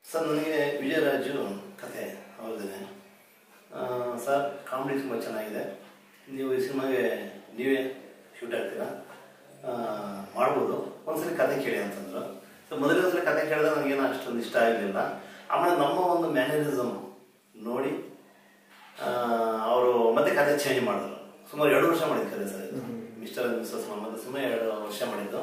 Sir ನನಗೆ ವಿಜಯರಾಜು ಕತೆ ಹೌದೇನೆ sir comedy ತುಂಬ ಚೆನ್ನಾಗಿದೆ ನೀವು ಈ ಸಿನಿಮಾಗೆ ನೀವೇ ಶೂಟ್ ಆಗ್ತೀರಾ ಆ, ಮಾಡ್ಬೋದು ಒಂದ್ಸಲಿ ಕತೆ ಕೇಳಿ ಅಂತಂದ್ರು ಸೊ ಮೊದಲನೇ ಸಲ ಕತೆ ಕೇಳಿದ್ರೆ ನನಗೇನು ಅಷ್ಟೊಂದು ಇಷ್ಟ ಆಗಲಿಲ್ಲ ಆಮೇಲೆ ನಮ್ಮ ಒಂದು ಮ್ಯಾನರಿಸಮ್ ನೋಡಿ ಅವರು ಮತ್ತೆ ಕತೆ ಚೇಂಜ್ ಮಾಡಿದ್ರು ಸುಮಾರು ಎರಡು ವರ್ಷ ಮಾಡಿದ್ದು ಕತೆ ಸರ್ ಇದು ಮಿಸ್ಟರ್ ಅಂಡ್ ಮಿಸ್ಸಸ್ ಮತ್ತೆ ಸುಮ್ಮನೆ ಎರಡು ವರ್ಷ ಮಾಡಿದ್ದು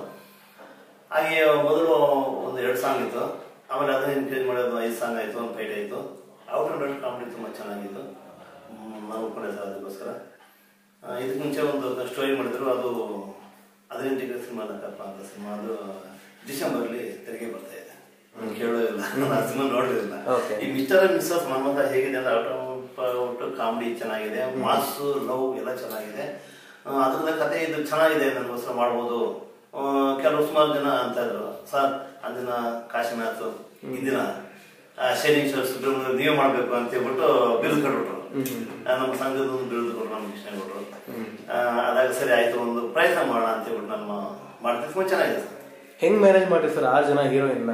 ಹಾಗೆ ಮೊದಲು ಒಂದು ಎರಡು ಸಾಂಗ್ ಇತ್ತು ಆಮೇಲೆ ಅದನ್ನ ಇನ್ಕ್ರೀಸ್ ಮಾಡೋದು ಐದು ಸಾಂಗ್ ಆಯಿತು ಒಂದು ಫೈಟ್ ಆಯಿತು ಔಟ್ ಅಂಡ್ ಔಟ್ ಕಾಮಿಡಿ ತುಂಬ ಚೆನ್ನಾಗಿತ್ತು ಹ್ಮ್, ನಾನು ಒಪ್ಕೊಂಡೆ ಸರ್ ಅದಕ್ಕೋಸ್ಕರ ಆ, ಇದಕ್ಕೆ ಮುಂಚೆ ಒಂದು ಸ್ಟೋರಿ ಮಾಡಿದ್ರು ಅದು ಹದಿನೆಂಟಿಗೆ ಸಿನಿಮಾ ನಕ್ಕಪ್ಪ ಅಂತ ಸಿನಿಮಾ ಅದು ಡಿಸೆಂಬರ್ಲಿ ತೆರಿಗೆ ಬರ್ತಾ ಇದೆ ನಾನು ಕೇಳೋದಿಲ್ಲ ನಾನು ಆ ಸಿನಿಮಾ ನೋಡಲಿಲ್ಲ Okay. ಈ ಮಿಸ್ಟರ್ ಅಂಡ್ ಮಿಸ್ಸಸ್ ಮನ್ಮಥ ಹೇಗಿದೆ ಅಂದ್ರೆ ಔಟ್ ಔಟ್ ಕಾಮಿಡಿ ಚೆನ್ನಾಗಿದೆ ಮಾಸು ಲವ್ ಎಲ್ಲ ಚೆನ್ನಾಗಿದೆ ಆ, ಅದ್ರದ ಕತೆ ಇದು ಚೆನ್ನಾಗಿದೆ ನನಗೋಸ್ಕರ ಮಾಡ್ಬೋದು ಆ, ಕೆಲವು ಸುಮಾರು ಜನ ಅಂತ ಇದ್ರು ಸರ್ ಅಂದಿನ ಕಾಶಿನಾಥ್ ಇಂದಿನ ಶೈನೇಶ್ವರ ಸುಬ್ರಹ್ಮಣ್ಯ ನೀವೇ ಮಾಡ್ಬೇಕು ಅಂತ ಹೇಳ್ಬಿಟ್ಟು ಬಿರುದು ಕೊಟ್ಬಿಟ್ರು ಆ, ನಮ್ಮ ಸಂಘದ ಒಂದು ಬಿರುದು ಕೊಟ್ರು ನಮ್ಮ ಕೃಷ್ಣ ಕೊಟ್ರು ಆ, ಅದಾಗ ಸರಿ ಆಯ್ತು ಒಂದು ಪ್ರಯತ್ನ ಮಾಡೋಣ ಅಂತ ಹೇಳ್ಬಿಟ್ಟು ನಾನು ಮಾಡ್ತೀನಿ ತುಂಬಾ ಚೆನ್ನಾಗಿದೆ ಸರ್ ಹೆಂಗ್ ಮ್ಯಾನೇಜ್ ಮಾಡ್ರಿ ಸರ್ ಆರು ಜನ ಹೀರೋಯಿನ್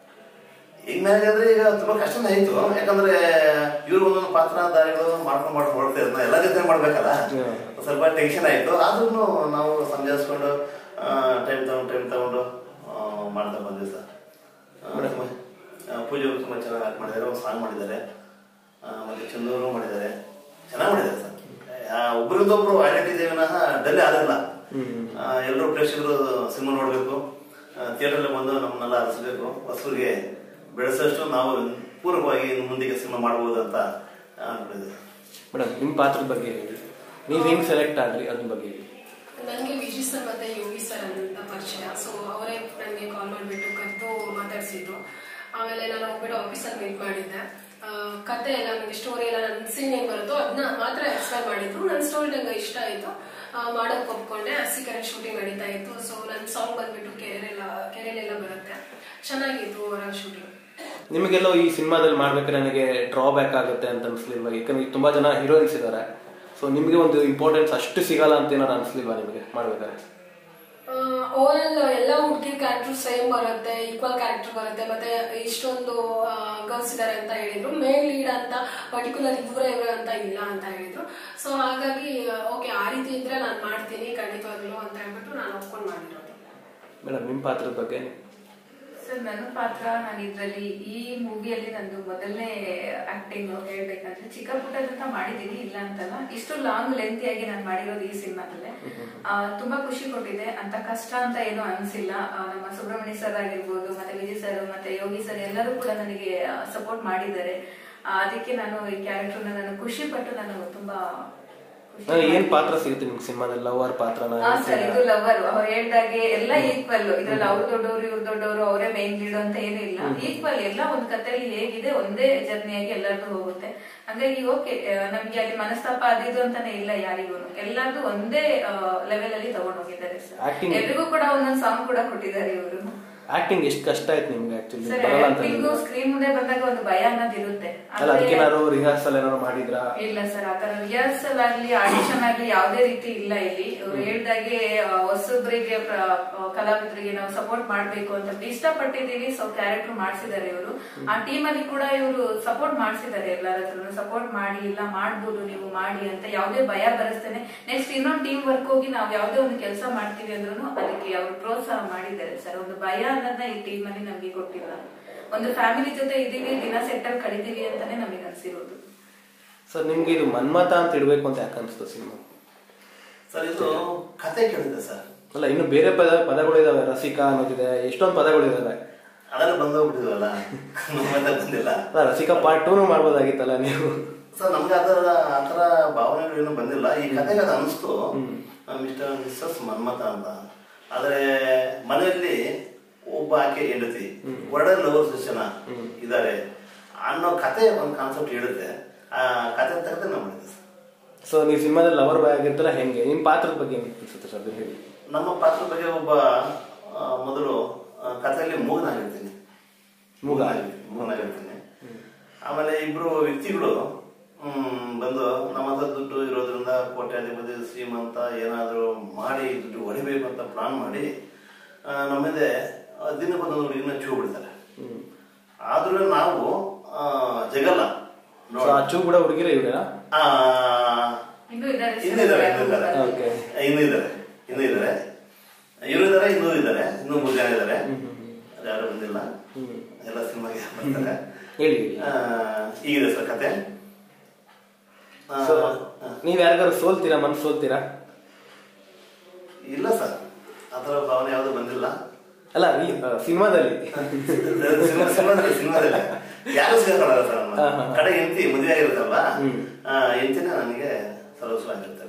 ಈಗ ನನಗೆ ಅಂದ್ರೆ ಈಗ ತುಂಬಾ ಕಷ್ಟನೇ ಆಯ್ತು ಯಾಕಂದ್ರೆ ಇವ್ರು ಒಂದೊಂದು ಪಾತ್ರ ದಾರಿಗಳು ಮಾಡ್ಕೊಂಡು ಮಾಡ್ಕೊಂಡು ಹೊರಡ್ತಾ ಇದ್ನ ಎಲ್ಲ ಜೊತೆ ಮಾಡ್ಬೇಕಲ್ಲ ಹ್ಮ್. ಸ್ವಲ್ಪ ಟೆನ್ಷನ್ ಆಯ್ತು ಆದ್ರೂ ನಾವು ಸಂಜಾಯಿಸ್ಕೊಂಡು ಟೈಮ್ ತಗೊಂಡು ಟೈಮ್ ತಗೊಂಡು ಆ, ಮಾಡ್ತಾ ಬಂದ್ವಿ ಸರ್ ಆ, ತುಂಬ- ಆ, ಪೂಜೆ ತುಂಬಾ ಚೆನ್ನಾಗಿ ಆಕ್ಟ್ ಮಾಡಿದ್ದಾರೆ ಒಂದು ಸಾಂಗ್ ಮಾಡಿದ್ದಾರೆ ಆ, ಮತ್ತೆ ಚಂದೂರು ಮಾಡಿದ್ದಾರೆ ಚೆನ್ನಾಗಿ ಮಾಡಿದ್ದಾರೆ ಸರ್ ಆ, ಒಬ್ರಿಂದೊಬ್ರು ಐಡೆಂಟಿ ವಿನಃ ಡಲ್ ಆಗಲ್ಲ ಎಲ್ಲರೂ ಪ್ರೇಕ್ಷಕರು ಸಿನಿಮಾ ನೋಡಬೇಕು ಥಿಯೇಟರ್ಲಿ ಬಂದು ನಮ್ಮನ್ನೆಲ್ಲ ಹರಿಸ್ಬೇಕು ಹೊಸರಿಗೆ ಬೆಳೆಸೋಷ್ಟು ನಾವು ಪೂರ್ವಕವಾಗಿ ಇನ್ನು ಮುಂದಿಗೆ ಸಿನಿಮಾ ಮಾಡ್ಬೋದು ಅಂತ ಅನ್ಕೊಂಡಿದ್ದೆ ಮೇಡಮ್ ನಿಮ್ ಪಾತ್ರದ ಬಗ್ಗೆ ಹೇಳಿ ನೀವ್ ಹೆಂಗ್ ಸೆಲೆಕ್ಟ್ ಆದ್ರಿ ಅದ್ರ ಬಗ್ಗೆ ಹೇಳಿ ನನಗೆ ವಿಜಯ್ ಸರ್ ಮತ್ತೆ ಯೋಗಿ ಸರ್ ಅಂತ ಪರಿಚಯ ಸೊ ಅವರೇ ನನಗೆ ಕಾಲ್ ಮಾಡಿಬಿಟ್ಟು ಕರೆದು ಮಾತಾಡಿಸಿದ್ರು ಆಮೇಲೆ ನಾನು ಹೋಗ್ಬಿಟ್ಟು ಆಫೀಸಲ್ಲಿ ಮೀಟ್ ಮಾಡಿದ್ದೆ ಆ, ಕತೆ ಎಲ್ಲ ನನಗೆ ಸ್ಟೋರಿ ಎಲ್ಲ ನನ್ನ ಸೀನ್ ಏನ್ ಬರುತ್ತೋ ಅದನ್ನ ಮಾತ್ರ ಎಕ್ಸ್ಪ್ಲೈನ್ ಮಾಡಿದ್ರು ನನ್ನ ಸ್ಟೋರಿ ನಂಗೆ ಇಷ್ಟ ಆಯ್ತು ಆ, ಮಾಡೋಕ್ ಒಪ್ಕೊಂಡೆ ಹಸಿ ಕರೆಂಟ್ ಶೂಟಿಂಗ್ ನಡೀತಾ ಇತ್ತು ಸೊ ನನ್ನ ಸಾಂಗ್ ಬಂದ್ಬಿಟ್ಟು ಕೆರೆಲ್ಲ ಕೆರೆಲೆಲ್ಲ ಬರುತ್ತೆ ಚೆನ್ನಾಗಿತ್ತು ಓವರಾಲ್ ಶೂಟಿಂಗ್ ನಿಮಗೆಲ್ಲೋ ಈ ಸಿನಿಮಾದಲ್ಲಿ ಮಾಡ್ಬೇಕಾದ್ರೆ ನನಗೆ ಡ್ರಾಬ್ಯಾಕ್ ಆಗುತ್ತೆ ಅಂತ ಅನ್ಸ್ಲಿಲ್ವಾ ಯಾಕಂದ್ರೆ ತುಂಬಾ ಜನ ಹೀರೋಯಿನ್ಸ್ ಇದ್ದಾರೆ ಸೊ ನಿಮಗೆ ಒಂದು ಇಂಪಾರ್ಟೆನ್ಸ್ ಅಷ್ಟು ಸಿಗಲ್ಲ ಅಂತ ಏನಾದ್ರು ಅನ್ಸ್ಲಿಲ್ವಾ ನಿಮಗೆ ಮಾಡ್ಬೇಕಾದ್ರೆ ಓವರಾಲ್ ಎಲ್ಲ ಹುಡುಗಿ ಕ್ಯಾರೆಕ್ಟರ್ ಸೇಮ್ ಬರುತ್ತೆ ಈಕ್ವಲ್ ಕ್ಯಾರೆಕ್ಟರ್ ಬರುತ್ತೆ ಮತ್ತೆ ಇಷ್ಟೊಂದು ಗರ್ಲ್ಸ್ ಇದಾರೆ ಅಂತ ಹೇಳಿದ್ರು ಮೇಲ್ ಲೀಡ್ ಅಂತ ಪರ್ಟಿಕ್ಯುಲರ್ ಇವರೇ ಇವರೇ ಅಂತ ಇಲ್ಲ ಅಂತ ಹೇಳಿದ್ರು ಸೊ ಹಾಗಾಗಿ ಓಕೆ ಆ ರೀತಿ ಇದ್ರೆ ನಾನು ಮಾಡ್ತೀನಿ ಖಂಡಿತವಾಗ್ಲು ಅಂತ ಹೇಳ್ಬಿಟ್ಟು ನಾನು ಒಪ್ಕೊಂಡು ಮಾಡಿರೋದು ಮೇಡಮ್ ನಿಮ್ಮ ಪಾತ್ರದ ಬಗ್ಗೆ ಸರ್ ನನ್ನ ಪಾತ್ರ ನಾನು ಇದ್ರಲ್ಲಿ ಈ ಮೂವಿಯಲ್ಲಿ ನಂದು ಮೊದಲನೇ ಆಕ್ಟಿಂಗ್ ಹೇಳ್ಬೇಕಂದ್ರೆ ಚಿಕ್ಕ ಪುಟ್ಟದಂತ ಮಾಡಿದ್ದೀನಿ ಇಲ್ಲ ಅಂತಲ್ಲ ಇಷ್ಟು ಲಾಂಗ್ ಲೆಂತಿಯಾಗಿ ನಾನು ಮಾಡಿರೋದು ಈ ಸಿನಿಮಾದಲ್ಲೇ ಆ, ತುಂಬಾ ಖುಷಿ ಕೊಟ್ಟಿದೆ ಅಂತ ಕಷ್ಟ ಅಂತ ಏನೂ ಅನ್ಸಿಲ್ಲ ಆ, ನಮ್ಮ ಸುಬ್ರಹ್ಮಣ್ಯ ಸರ್ ಆಗಿರ್ಬೋದು ಮತ್ತೆ ವಿಜಯ್ ಸರ್ ಮತ್ತೆ ಯೋಗಿ ಸರ್ ಎಲ್ಲರೂ ಕೂಡ ನನಗೆ ಸಪೋರ್ಟ್ ಮಾಡಿದ್ದಾರೆ ಆ, ಅದಕ್ಕೆ ನಾನು ಈ ಕ್ಯಾರೆಕ್ಟರ್ನ ನಾನು ಖುಷಿ ಪಟ್ಟು ನಾನು ತುಂಬಾ ಖುಷಿ ನನಗೆ ಏನ್ ಪಾತ್ರ ಸಿಗುತ್ತೆ ನಿಮ್ಗೆ ಸಿನಿಮಾದಲ್ಲಿ ಲವರ್ ಪಾತ್ರನ ಹಾ ಸರ್ ಇದು ಲವರ್ ಅವ್ರು ಹೇಳ್ದಾಗೆ ಎಲ್ಲ ಈಕ್ವಲ್ ಇದ್ರಲ್ಲಿ ಅವ್ರು ದೊಡ್ಡವರು ಇವ್ರು ದೊಡ್ಡವರು ಅವರೇ ಮೇನ್ ಲೀಡ್ ಅಂತ ಏನೂ ಇಲ್ಲ ಈಕ್ವಲ್ ಎಲ್ಲ ಒಂದ್ ಕಥೆಯಲ್ಲಿ ಹೇಗಿದೆ ಒಂದೇ ಜರ್ನಿಯಾಗಿ ಎಲ್ಲರದು ಹೋಗುತ್ತೆ ಹಂಗಾಗಿ ಓಕೆ ನಮ್ಗೆ ಅಲ್ಲಿ ಮನಸ್ತಾಪ ಅದಿದು ಅಂತಾನೆ ಇಲ್ಲ ಯಾರಿಗೂ ಎಲ್ಲಾರ್ದು ಒಂದೇ ಲೆವೆಲ್ ಅಲ್ಲಿ ತಗೊಂಡ್ ಹೋಗಿದ್ದಾರೆ ಸರ್ Acting- ಎಲ್ರಿಗೂ ಕೂಡ ಒಂದೊಂದ್ ಸಾಂಗ್ ಕೂಡ ಕೊಟ್ಟಿದ್ದಾರೆ ಇವರು ಆಕ್ಟಿಂಗ್ ಎಷ್ಟು ಕಷ್ಟ ಆಯ್ತು ನಿಮ್ಗೆ ಆಕ್ಚುಲಿ ಸರ್ ಬರಲ್ಲ ಅಂತ ಆಕ್ಟಿಂಗು ಹೇಳಿದ್ರು. ಸ್ಕ್ರೀನ್ ಮುಂದೆ ಬಂದಾಗ ಒಂದು ಭಯ ಅನ್ನೋದಿರುತ್ತೆ ಅಲ್ಲ ಆದ್ರೆ- ಅದಕ್ಕೆ ನಾನು ರಿಹರ್ಸಲ್ ಏನಾದ್ರು ಮಾಡಿದ್ರಾ ಇಲ್ಲ ಸರ್ ಆತರ ರಿಹರ್ಸಲ್ ಆಗ್ಲಿ ಆಡಿಷನ್ ಆಗ್ಲಿ ಯಾವ್ದೇ ರೀತಿ ಇಲ್ಲ ಇಲ್ಲಿ ಇವ್ರು ಹೇಳ್ದಾಗೆ ಆ, ಹೊಸಬ್ರಿಗೆ ಪ್ರ- ಆ, ಕಲಾವಿದರಿಗೆ ನಾವು ಸಪೋರ್ಟ್ ಮಾಡ್ಬೇಕು ಅಂತ ಇಷ್ಟಪಟ್ಟಿದೀವಿ ಸೊ ಕ್ಯಾರೆಕ್ಟರ್ ಮಾಡ್ಸಿದ್ದಾರೆ ಇವರು ಆ ಟೀಮ್ ಅಲ್ಲಿ ಕೂಡ ಇವರು ಸಪೋರ್ಟ್ ಮಾಡ್ಸಿದ್ದಾರೆ ಎಲ್ಲರ ಹತ್ರ ಸಪೋರ್ಟ್ ಮಾಡಿ ಇಲ್ಲ ಮಾಡ್ಬೋದು ನೀವು ಮಾಡಿ ಅಂತ ಯಾವ್ದೇ ಭಯ ಬರೆಸ್ತೇನೆ ನೆಕ್ಸ್ಟ್ ಇನ್ನೊಂದು ಟೀಮ್ ವರ್ಕ್ ಹೋಗಿ ನಾವು ಯಾವ್ದೇ ಒಂದು ಕೆಲಸ ಮಾಡ್ತೀವಿ ಅಂದ್ರೂ ಅದಕ್ಕೆ ಅವರು ಪ್ರೋತ್ಸಾಹ ಮಾಡಿದ್ದಾರೆ ಸರ್ ಒಂದು ಭಯ ಅನ್ನೋದನ್ನ ಈ ಟೀಮ್ ಅಲ್ಲಿ ನಮ್ಗೆ ಕೊಟ್ಟಿಲ್ಲ ಒಂದು ಫ್ಯಾಮಿಲಿ ಜೊತೆ ಇದೀವಿ ದಿನ ಸೆಟ್ಟಲ್ ಕಳಿತೀವಿ ಅಂತಾನೆ ನಮಗೆ ಅನ್ಸಿರೋದು ಸರ್ ನಿಮ್ಗೆ ಇದು ಮನ್ಮತ ಅಂತ ಇಡ್ಬೇಕು ಅಂತ ಯಾಕೆ ಅನ್ಸ್ತು ಸಿನಿಮಾ ಸರ್ ಇದು ಕತೆ ಕೇಳಿದೆ ಸರ್ ಅಲ್ಲ ಇನ್ನು ಬೇರೆ ಪದ ಪದಗಳಿದಾವೆ ರಸಿಕಾ ಅನ್ನೋದಿದೆ ಎಷ್ಟೊಂದು ಪದಗಳಿದಾವೆ ಅದೆಲ್ಲ ಬಂದೋಗ್ಬಿಟ್ಟಿದ್ವಲ್ಲ ನಮ್ಮನ್ನ ಬಂದಿಲ್ಲ ಅಲ್ಲ ರಸಿಕಾ ಪಾರ್ಟ್ ಟೂನು ಮಾಡ್ಬೋದಾಗಿತ್ತಲ್ಲ ನೀವು ಸರ್ ನಮ್ಗೆ ಅದರ ಆ ಥರ ಭಾವನೆಗಳು ಏನು ಬಂದಿಲ್ಲ ಈ ಕತೆಗೆ ಅದು ಅನಿಸ್ತು ಮಿಸ್ಟರ್ ಮಿಸ್ಸಸ್ ಮನ್ಮಥ ಅಂತ ಆದ್ರೆ ಮನೆಯಲ್ಲಿ ಒಬ್ಬ ಆಕೆ ಹೆಂಡತಿ ಒಳ್ಳೆ ಲವರ್ಸ್ ಜನ ಇದ್ದಾರೆ ಅನ್ನೋ ಕತೆ ಒಂದು ಕಾನ್ಸೆಪ್ಟ್ ಹೇಳುತ್ತೆ ಆ ಕತೆ ತೆಗೆದು ನಾವು ಮಾಡಿದ್ದೆ ಸರ್ ಸೊ ನೀವು ಸಿನಿಮಾದಲ್ಲಿ ಲವರ್ ಬಾಯ್ ಆಗಿರ್ತಾರ ಹೆಂಗೆ ನಿಮ್ಮ ಪಾತ್ರದ ಬಗ್ಗೆ ಏನು ಅನ್ಸುತ್ತೆ ಸರ್ ಅದು ಹೇಳಿ ನಮ್ಮ ಪಾತ್ರ ಬಗ್ಗೆ ಒಬ್ಬ ಆ, ಮೊದಲು ಆ, ಕಥೆಯಲ್ಲಿ ಮೂಗನಾಗಿರ್ತೀನಿ ಮೂಗ? ಮೂಗನಾಗಿರ್ತೀನಿ ಆಮೇಲೆ ಇಬ್ರು ವ್ಯಕ್ತಿಗಳು ಹ್ಮ್, ಬಂದು ನಮ್ಮ ಹತ್ರ ದುಡ್ಡು ಇರೋದ್ರಿಂದ ಕೋಟ್ಯಾಧಿಪತಿ ಶ್ರೀಮಂತ ಏನಾದರೂ ಮಾಡಿ ದುಡ್ಡು ಹೊಡಿಬೇಕು ಅಂತ ಪ್ಲಾನ್ ಮಾಡಿ ಆ, ನಮ್ಮ ಮೇಲೆ ಆ, ದಿನಕ್ಕೊಂದೊಂದು ಹುಡುಗಿನ ಚೂ ಬಿಡ್ತಾರೆ ಆದ್ರೂ ನಾವು ಆ, ಜಗಲ್ಲ ಸೊ ಅಚ್ಚು ಕೂಡ ಹುಡುಗಿರ ಇವ್ರೇನಾ ಆ, ಇನ್ನೂ ಇದ್ದಾರೆ ಇನ್ನೂ ಇದ್ದಾರೆ ಇನ್ನೂ ಇದ್ದಾರೆ ಓಕೆ ಇನ್ನೂ ಇದ್ದಾರೆ ಇನ್ನೂ ಇದ್ದಾರೆ ಇವರು ಇದ್ದಾರೆ ಇನ್ನೂ ಇದ್ದಾರೆ ಇನ್ನೂ ಮೂರು ಜನ ಇದ್ದಾರೆ ಯಾರು ಬಂದಿಲ್ಲ ಎಲ್ಲ ಸಿನಿಮಾಗೆ ಬರ್ತಾರೆ ಹೇಳಿ ಆ, ಹೀಗಿದೆ ಸರ್ ಕತೆ ಆ, ಸೊ ಆ, ನೀವ್ ಯಾರಿಗಾರು ಸೋಲ್ತೀರಾ ಮನ್ಸು ಸೋಲ್ತೀರಾ ಇಲ್ಲ ಸರ್ ಆ ಥರ ಭಾವನೆ ಯಾವುದು ಬಂದಿಲ್ಲ ಅಲ್ಲ ಈ ಆ, ಸಿನಿಮಾದಲ್ಲಿ ಸಿನಿಮಾ ಸಿನಿಮಾದಲ್ಲಿ ಸಿನಿಮಾದಲ್ಲಿ ಯಾರು ಸೇರ್ಕೊಳ್ಳಲ್ಲ ಸರ್ ನಮ್ಮ ಹಾ, ಹಾ. ಕಡೆ ಹೆಂಡತಿ ಮದುವೆ ಆಗಿರುತ್ತಲ್ವಾ ಹ್ಮ್. ಹೆಂಡತಿನ ನನಗೆ ಸರ್ವಸ್ವವಾಗಿರುತ್ತೆ